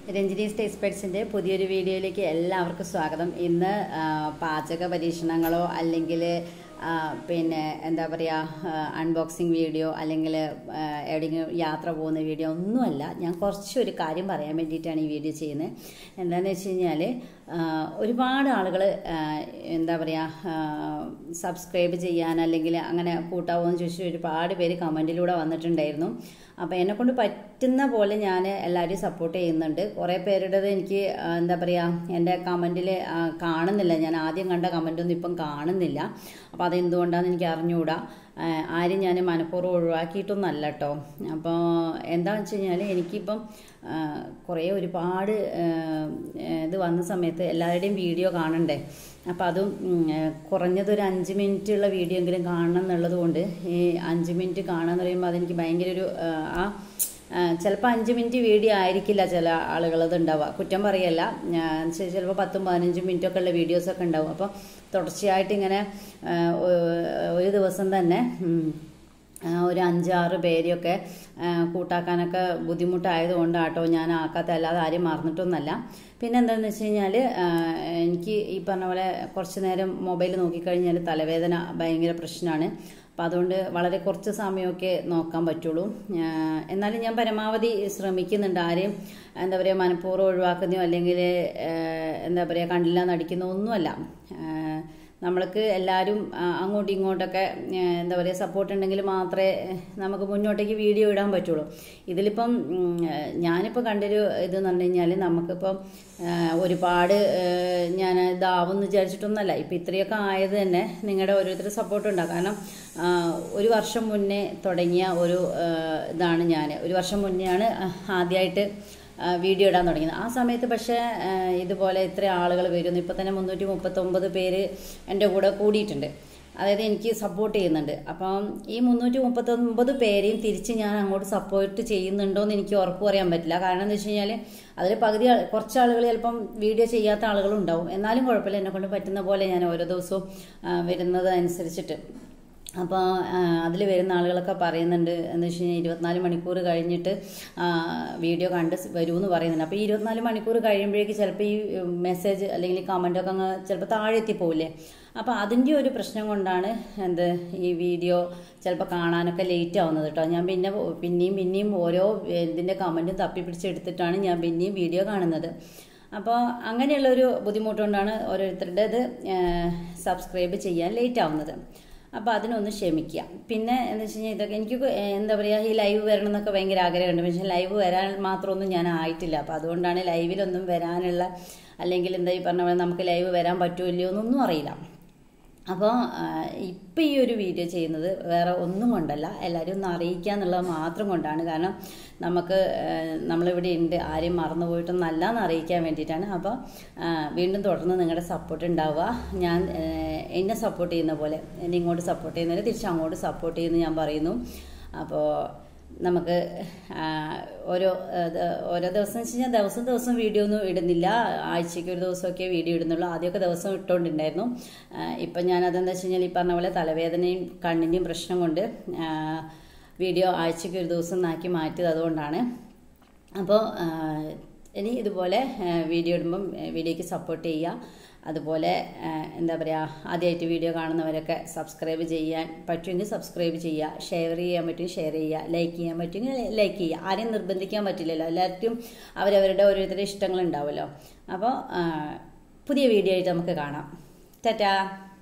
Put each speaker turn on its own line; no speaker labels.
Ranjini stays പെറ്റ്സിൻ്റെ പുതിയൊരു വീഡിയോയിലേക്ക് എല്ലാവർക്കും സ്വാഗതം ഇന്ന് ആ, പാചക പരീക്ഷണങ്ങളോ അല്ലെങ്കിൽ പിന്നെ എന്താ പറയുക അൺബോക്സിങ് വീഡിയോ അല്ലെങ്കിൽ എവിടെയെങ്കിലും യാത്ര പോകുന്ന വീഡിയോ ഒന്നുമല്ല ഞാൻ കുറച്ചൊരു കാര്യം പറയാൻ വേണ്ടിയിട്ടാണ് ഈ വീഡിയോ ചെയ്യുന്നത് എന്താണെന്ന് വെച്ച് കഴിഞ്ഞാൽ ഒരുപാട് ആളുകൾ എന്താ പറയുക സബ്സ്ക്രൈബ് ചെയ്യാൻ അല്ലെങ്കിൽ അങ്ങനെ കൂട്ടാവോ എന്ന് ചോദിച്ചു ഒരുപാട് പേര് കമൻറ്റിലൂടെ വന്നിട്ടുണ്ടായിരുന്നു അപ്പോൾ എന്നെക്കൊണ്ട് പറ്റുന്ന പോലെ ഞാൻ എല്ലാവരെയും സപ്പോർട്ട് ചെയ്യുന്നുണ്ട് കുറേ പേരുടേത് എനിക്ക് ആ, എന്താ പറയുക എൻ്റെ കമൻറ്റിൽ കാണുന്നില്ല ഞാൻ ആദ്യം കണ്ട കമൻറ്റൊന്നും ഇപ്പം കാണുന്നില്ല അപ്പോൾ അതെന്തുകൊണ്ടാണെന്ന് എനിക്ക് അറിഞ്ഞുകൂടാ ആ, ആരും ഞാൻ മനഃപൂർവ്വം ഒഴിവാക്കിയിട്ടൊന്നല്ല കേട്ടോ അപ്പോൾ എന്താണെന്ന് വെച്ച് കഴിഞ്ഞാൽ എനിക്കിപ്പം ആ, കുറേ ഒരുപാട് ആ, ഇത് വന്ന സമയത്ത് എല്ലാവരുടെയും വീഡിയോ കാണണ്ടേ അപ്പോൾ അതും ഉം, കുറഞ്ഞതൊരു അഞ്ച് മിനിറ്റുള്ള വീഡിയോ എങ്കിലും കാണണം എന്നുള്ളത് കൊണ്ട് ഈ അഞ്ച് മിനിറ്റ് കാണാന്ന് പറയുമ്പോൾ അതെനിക്ക് ഭയങ്കര ഒരു ആ, ആ ചിലപ്പോൾ അഞ്ച് മിനിറ്റ് വീഡിയോ ആയിരിക്കില്ല ചില ആളുകളത് ഉണ്ടാവുക കുറ്റം പറയല്ല ചിലപ്പോൾ പത്തും പതിനഞ്ചും മിനിറ്റൊക്കെ ഉള്ള വീഡിയോസൊക്കെ ഉണ്ടാവും അപ്പോൾ തുടർച്ചയായിട്ട് ഇങ്ങനെ ആ, ഒ- ഒരു ദിവസം തന്നെ ഉം, ആ, ഒരു അഞ്ചാറ് പേരെയൊക്കെ ആ, കൂട്ടാക്കാനൊക്കെ ബുദ്ധിമുട്ടായതുകൊണ്ടാട്ടോ ഞാൻ ആക്കാത്ത അല്ലാതെ ആരും മറന്നിട്ടൊന്നല്ല പിന്നെ എന്താണെന്ന് വെച്ച് കഴിഞ്ഞാൽ എനിക്ക് ഈ പറഞ്ഞ പോലെ കുറച്ച് നേരം മൊബൈൽ നോക്കിക്കഴിഞ്ഞാൽ തലവേദന ഭയങ്കര പ്രശ്നമാണ് അപ്പം അതുകൊണ്ട് വളരെ കുറച്ച് സമയമൊക്കെ നോക്കാൻ പറ്റുള്ളൂ ആ, എന്നാലും ഞാൻ പരമാവധി ശ്രമിക്കുന്നുണ്ട് ആരെയും എന്താ പറയുക മനഃപൂർവ്വം ഒഴിവാക്കുന്നോ അല്ലെങ്കിൽ എന്താ പറയുക കണ്ടില്ല നടിക്കുന്നോ ഒന്നുമല്ല ആ, നമ്മൾക്ക് എല്ലാവരും ആ, അങ്ങോട്ടും ഇങ്ങോട്ടൊക്കെ ആ, എന്താ പറയുക സപ്പോർട്ട് ഉണ്ടെങ്കിൽ മാത്രമേ നമുക്ക് മുന്നോട്ടേക്ക് വീഡിയോ ഇടാൻ പറ്റുള്ളൂ ഇതിലിപ്പം ഉം, ഞാനിപ്പോൾ കണ്ടൊരു ഇതെന്ന് പറഞ്ഞു കഴിഞ്ഞാൽ നമുക്കിപ്പം ആ, ഒരുപാട് ആ, ഞാൻ ഇതാവും എന്ന് വിചാരിച്ചിട്ടൊന്നുമല്ല ഇപ്പം ഇത്രയൊക്കെ ആയത് തന്നെ നിങ്ങളുടെ ഓരോരുത്തർ സപ്പോർട്ട് ഉണ്ടാകും കാരണം ആ, ഒരു വർഷം മുന്നേ തുടങ്ങിയ ഒരു ആ, ഇതാണ് ഞാൻ ഒരു വർഷം മുന്നെയാണ് ആദ്യമായിട്ട് ആ, വീഡിയോ ഇടാൻ തുടങ്ങിയത് ആ സമയത്ത് പക്ഷേ ആ, ഇതുപോലെ ഇത്ര ആളുകൾ വരുന്നു ഇപ്പം തന്നെ മുന്നൂറ്റി മുപ്പത്തൊമ്പത് പേര് എൻ്റെ കൂടെ കൂടിയിട്ടുണ്ട് അതായത് എനിക്ക് സപ്പോർട്ട് ചെയ്യുന്നുണ്ട് അപ്പം ഈ മുന്നൂറ്റി മുപ്പത്തൊമ്പത് പേരെയും തിരിച്ച് ഞാൻ അങ്ങോട്ട് സപ്പോർട്ട് ചെയ്യുന്നുണ്ടോ എന്ന് എനിക്ക് ഉറപ്പ് പറയാൻ പറ്റില്ല കാരണം എന്താ വെച്ച് കഴിഞ്ഞാൽ അതിൽ പകുതി ആൾ- കുറച്ച് ആളുകൾ ചിലപ്പം വീഡിയോ ചെയ്യാത്ത ആളുകളും ഉണ്ടാവും എന്നാലും കുഴപ്പമില്ല എന്നെ കൊണ്ട് പറ്റുന്ന പോലെ ഞാൻ ഓരോ ദിവസവും ആ, വരുന്നത് അനുസരിച്ചിട്ട് അപ്പോൾ അതിൽ വരുന്ന ആളുകളൊക്കെ പറയുന്നുണ്ട് എന്ന് വെച്ച് കഴിഞ്ഞാൽ ഇരുപത്തിനാല് മണിക്കൂർ കഴിഞ്ഞിട്ട് ആ, വീഡിയോ കണ്ട് വരുമെന്ന് പറയുന്നുണ്ട് അപ്പോൾ ഈ ഇരുപത്തിനാല് മണിക്കൂർ കഴിയുമ്പോഴേക്ക് ചിലപ്പോൾ ഈ മെസ്സേജ് അല്ലെങ്കിൽ കമൻ്റൊക്കെ അങ്ങ് ചിലപ്പോൾ താഴെ എത്തിപ്പോവില്ലേ അപ്പോൾ അതിൻ്റെ ഒരു പ്രശ്നം കൊണ്ടാണ് എന്ത് ഈ വീഡിയോ ചിലപ്പോൾ കാണാനൊക്കെ ലേറ്റ് ആവുന്നത് കേട്ടോ ഞാൻ പിന്നെ പിന്നെയും പിന്നെയും ഓരോ ഇതിൻ്റെ കമൻറ്റും തപ്പി പിടിച്ചെടുത്തിട്ടാണ് ഞാൻ പിന്നെയും വീഡിയോ കാണുന്നത് അപ്പോൾ അങ്ങനെയുള്ളൊരു ബുദ്ധിമുട്ടുകൊണ്ടാണ് ഓരോരുത്തരുടേത് സബ്സ്ക്രൈബ് ചെയ്യാൻ ലേറ്റ് ആവുന്നത് അപ്പോൾ അതിനൊന്ന് ക്ഷമിക്കുക പിന്നെ എന്താ വെച്ച് കഴിഞ്ഞാൽ ഇതൊക്കെ എനിക്ക് എന്താ പറയുക ഈ ലൈവ് വരണം എന്നൊക്കെ ഭയങ്കര ആഗ്രഹമുണ്ട് പക്ഷേ ലൈവ് വരാൻ മാത്രമൊന്നും ഞാൻ ആയിട്ടില്ല അപ്പോൾ അതുകൊണ്ടാണ് ലൈവിലൊന്നും വരാനുള്ള അല്ലെങ്കിൽ എന്താ ഈ പറഞ്ഞ പോലെ നമുക്ക് ലൈവ് വരാൻ പറ്റുമോ ഇല്ലയോ എന്നൊന്നും അറിയില്ല അപ്പോൾ ഇപ്പം ഈ ഒരു വീഡിയോ ചെയ്യുന്നത് വേറെ ഒന്നും കൊണ്ടല്ല എല്ലാവരും ഒന്ന് അറിയിക്കുക എന്നുള്ളത് മാത്രം കൊണ്ടാണ് കാരണം നമുക്ക് ആ, നമ്മളിവിടെ ഉണ്ട് ആരെയും മറന്നു പോയിട്ടൊന്നല്ല എന്ന് അറിയിക്കാൻ വേണ്ടിയിട്ടാണ് അപ്പോൾ ആ, വീണ്ടും തുടർന്ന് നിങ്ങളുടെ സപ്പോർട്ട് ഉണ്ടാവുക ഞാൻ ആ, എന്നെ സപ്പോർട്ട് ചെയ്യുന്ന പോലെ എന്നെ ഇങ്ങോട്ട് സപ്പോർട്ട് ചെയ്യുന്നതിന് തിരിച്ച് അങ്ങോട്ട് സപ്പോർട്ട് ചെയ്യുന്നു ഞാൻ പറയുന്നു അപ്പോൾ നമുക്ക് ആ, ഓരോ ആ, ദ- ഓരോ ദിവസം വെച്ച് കഴിഞ്ഞാൽ ദിവസം ദിവസം വീഡിയോ ഒന്നും ഇടുന്നില്ല ആഴ്ചയ്ക്ക് ഒരു ദിവസമൊക്കെ വീഡിയോ ഇടുന്നുള്ളൂ ആദ്യമൊക്കെ ദിവസം ഇട്ടുകൊണ്ടുണ്ടായിരുന്നു ആ, ഇപ്പം ഞാൻ അതെന്താ വെച്ച് കഴിഞ്ഞാൽ ഈ പറഞ്ഞ പോലെ തലവേദനയും കണ്ണിൻ്റെയും പ്രശ്നം കൊണ്ട് ആ, വീഡിയോ ആഴ്ചയ്ക്ക് ഒരു ദിവസം നാക്കി മാറ്റിയത് അതുകൊണ്ടാണ് അപ്പോൾ ഇനി ഇതുപോലെ ആ, വീഡിയോ ഇടുമ്പം ആ, വീഡിയോയ്ക്ക് സപ്പോർട്ട് ചെയ്യുക അതുപോലെ ആ, എന്താ പറയുക ആദ്യമായിട്ട് വീഡിയോ കാണുന്നവരൊക്കെ സബ്സ്ക്രൈബ് ചെയ്യാൻ പറ്റുമെങ്കിൽ സബ്സ്ക്രൈബ് ചെയ്യുക ഷെയർ ചെയ്യാൻ പറ്റുമെങ്കിൽ ഷെയർ ചെയ്യുക ലൈക്ക് ചെയ്യാൻ പറ്റുമെങ്കിൽ ലൈക്ക് ചെയ്യുക ആരെയും നിർബന്ധിക്കാൻ പറ്റില്ലല്ലോ എല്ലാവർക്കും അവരവരുടെ ഓരോരുത്തരുടെ ഇഷ്ടങ്ങളുണ്ടാവുമല്ലോ അപ്പോൾ ആ, പുതിയ വീഡിയോ ആയിട്ട് നമുക്ക് കാണാം ടാറ്റാ